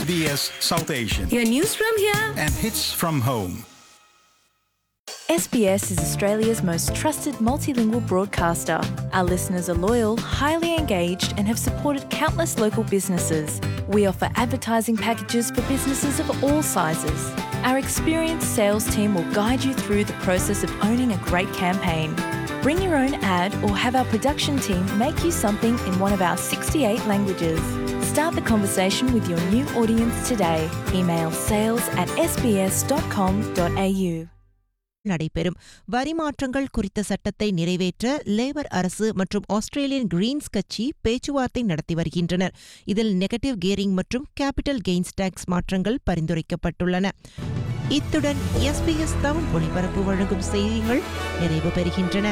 SBS South Asian Your news from here. and hits from home. SBS is Australia's most trusted multilingual broadcaster. Our listeners are loyal, highly engaged, and have supported countless local businesses. We offer advertising packages for businesses of all sizes. Our experienced sales team will guide you through the process of owning a great campaign. Bring your own ad or have our production team make you something in one of our 68 languages. Start the conversation with your new audience today. Email sales at sbs.com.au. நடைபெறும் வரி மாற்றங்கள் குறித்த சட்டத்தை நிறைவேற்ற labour அரசு மற்றும் Australian Green's கட்சி பேச்சுவார்த்தை நடத்தி வருகின்றனர் இதில் நெகட்டிவ் கியரிங் மற்றும் கேபிட்டல் கெய்ன்ஸ் டாக்ஸ் மாற்றங்கள் பரிந்துரைக்கப்பட்டுள்ளன இத்துடன் எஸ்பிஎஸ் தமிழ் ஒளிபரப்பு வழங்கும் செய்திகள் நிறைவு பெறுகின்றன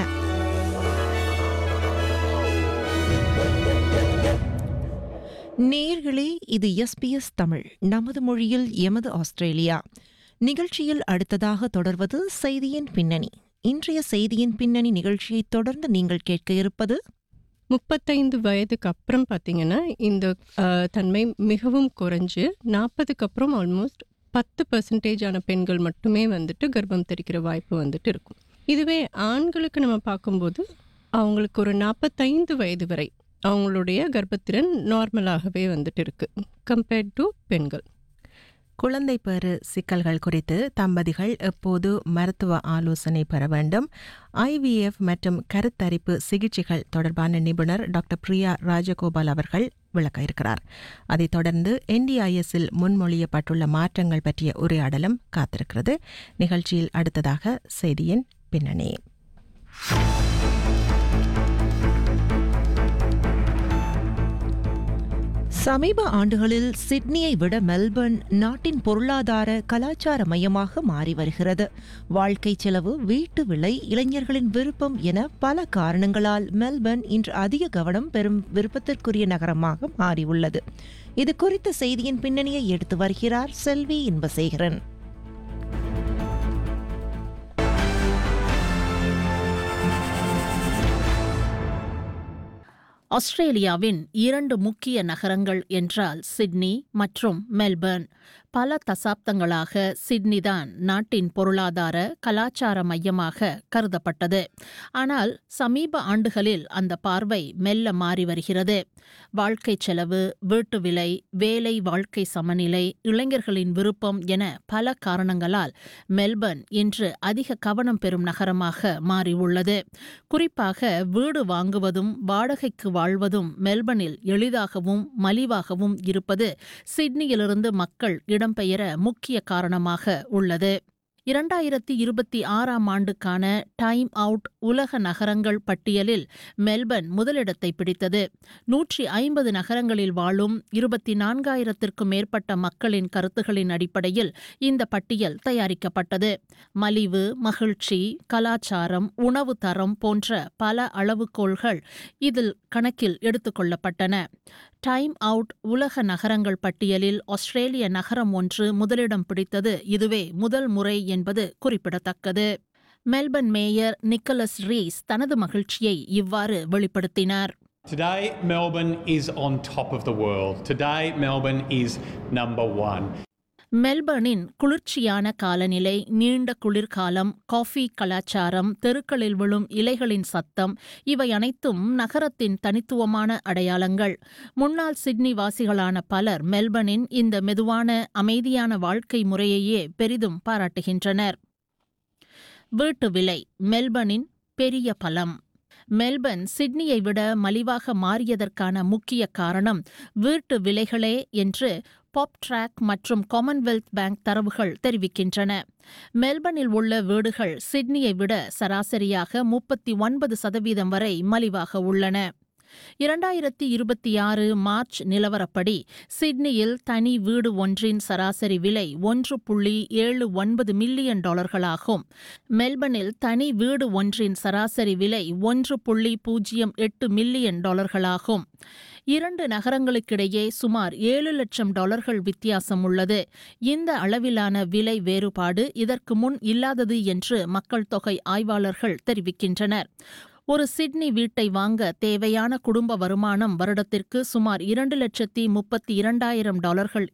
நேர்களே இது எஸ்பிஎஸ் தமிழ் நமது மொழியில் எமது ஆஸ்திரேலியா நிகழ்ச்சியில் அடுத்ததாக தொடர்வது செய்தியின் பின்னணி இன்றைய செய்தியின் பின்னணி நிகழ்ச்சியை தொடர்ந்து நீங்கள் கேட்க இருப்பது முப்பத்தைந்து வயதுக்கு அப்புறம் பார்த்தீங்கன்னா இந்த அஹ், தன்மை மிகவும் குறைஞ்சு நாற்பதுக்கு அப்புறம் ஆல்மோஸ்ட் பத்து பர்சன்டேஜான பெண்கள் மட்டுமே வந்துட்டு கர்ப்பம் தெரிக்கிற வாய்ப்பு வந்துட்டு இருக்கும் இதுவே ஆண்களுக்கு நம்ம பார்க்கும்போது அவங்களுக்கு ஒரு நாற்பத்தைந்து வயது வரை அவங்களுடைய கர்ப்பத்திறன் நார்மலாகவே வந்துட்டு இருக்கு கம்பேர்ட் டு பெண்கள் குழந்தை பெறு சிக்கல்கள் குறித்து தம்பதிகள் எப்போது மருத்துவ ஆலோசனை பெற வேண்டும் ஐவிஎஃப் மற்றும் கருத்தரிப்பு சிகிச்சைகள் தொடர்பான நிபுணர் டாக்டர் பிரியா ராஜகோபால் அவர்கள் விளக்க இருக்கிறார் அதைத் தொடர்ந்து என்டிஐஎஸ்ஸில் முன்மொழியப்பட்டுள்ள மாற்றங்கள் பற்றிய உரையாடலும் காத்திருக்கிறது நிகழ்ச்சியில் அடுத்ததாக செய்தியின் பின்னணி சமீப ஆண்டுகளில் சிட்னியை விட மெல்பர்ன் நாட்டின் பொருளாதார கலாச்சார மையமாக மாறி வருகிறது வாழ்க்கை செலவு வீட்டு விலை இளைஞர்களின் விருப்பம் என பல காரணங்களால் மெல்பர்ன் இன்று அதிக கவனம் பெறும் விருப்பத்திற்குரிய நகரமாக மாறியுள்ளது இது குறித்த செய்தியின் பின்னணியை எடுத்து வருகிறார் செல்வி இன்பசேகரன் ஆஸ்திரேலியாவின் இரண்டு முக்கிய நகரங்கள் என்றால் சிட்னி மற்றும் மெல்பர்ன் பல தசாப்தங்களாக சிட்னிதான் நாட்டின் பொருளாதார கலாச்சார மையமாக கருதப்பட்டது ஆனால் சமீப ஆண்டுகளில் அந்த பார்வை மெல்ல மாறி வருகிறது வாழ்க்கை செலவு வீட்டு விலை வேலை வாழ்க்கை சமநிலை இளைஞர்களின் விருப்பம் என பல காரணங்களால் மெல்பர்ன் இன்று அதிக கவனம் பெறும் நகரமாக மாறியுள்ளது குறிப்பாக வீடு வாங்குவதும் வாடகைக்கு வாழ்வதும் மெல்பர்னில் எளிதாகவும் மலிவாகவும் இருப்பது சிட்னியிலிருந்து மக்கள் இடம்பெயர முக்கிய காரணமாக உள்ளது இரண்டாயிரத்தி இருபத்தி ஆறாம் ஆண்டுக்கான டைம் அவுட் உலக நகரங்கள் பட்டியலில் மெல்பர்ன் முதலிடத்தை பிடித்தது நூற்றி ஐம்பது நகரங்களில் வாழும் இருபத்தி நான்காயிரத்திற்கும் மேற்பட்ட மக்களின் கருத்துகளின் அடிப்படையில் இந்த பட்டியல் தயாரிக்கப்பட்டது மலிவு மகிழ்ச்சி கலாச்சாரம் உணவு தரம் போன்ற பல அளவுகோல்கள் இதில் கணக்கில் எடுத்துக்கொள்ளப்பட்டன டைம் அவுட் உலக நகரங்கள் பட்டியலில் ஆஸ்திரேலிய நகரம் ஒன்று முதலிடம் பிடித்தது இதுவே முதல் முறை என்பது குறிப்பிடத்தக்கது மெல்பர்ன் மேயர் நிக்கலஸ் ரீஸ் தனது மகிழ்ச்சியை இவ்வாறு வெளிப்படுத்தினார் Today, Melbourne is on top of the world. Today, Melbourne is number one. மெல்பர்னின் குளிர்ச்சியான காலநிலை நீண்ட குளிர்காலம் காஃபி கலாச்சாரம் தெருக்களில் விழும் இலைகளின் சத்தம் இவை அனைத்தும் நகரத்தின் தனித்துவமான அடையாளங்கள் முன்னாள் சிட்னி வாசிகளான பலர் மெல்பர்னின் இந்த மெதுவான அமைதியான வாழ்க்கை முறையையே பெரிதும் பாராட்டுகின்றனர் வீட்டு விலை மெல்பர்னின் பெரிய பலம் மெல்பர்ன் சிட்னியை விட மலிவாக மாறியதற்கான முக்கிய காரணம் வீட்டு விலைகளே என்று பாப் ட்ராக் மற்றும் காமன்வெல்த் பேங்க் தரவுகள் தெரிவிக்கின்றன மெல்பர்னில் உள்ள வீடுகள் சிட்னியை விட சராசரியாக முப்பத்தி ஒன்பது சதவீதம் வரை மலிவாக உள்ளன இரண்டாயிரத்தி இருபத்தி ஆறு மார்ச் நிலவரப்படி சிட்னியில் தனி வீடு ஒன்றின் சராசரி விலை ஒன்று புள்ளி ஏழு ஒன்பது மில்லியன் டாலர்களாகும் மெல்பர்னில் தனி வீடு ஒன்றின் சராசரி விலை ஒன்று புள்ளி பூஜ்ஜியம் எட்டு மில்லியன் டாலர்களாகும் இரண்டு நகரங்களுக்கிடையே சுமார் ஏழு லட்சம் டாலர்கள் வித்தியாசம் உள்ளது இந்த அளவிலான விலை வேறுபாடு இதற்கு முன் இல்லாதது என்று மக்கள் தொகை ஆய்வாளர்கள் தெரிவிக்கின்றனர் ஒரு சிட்னி வீட்டை வாங்க தேவையான குடும்ப வருமானம் வருடத்திற்கு சுமார் இரண்டு லட்சத்தி முப்பத்தி இரண்டாயிரம் டாலர்கள்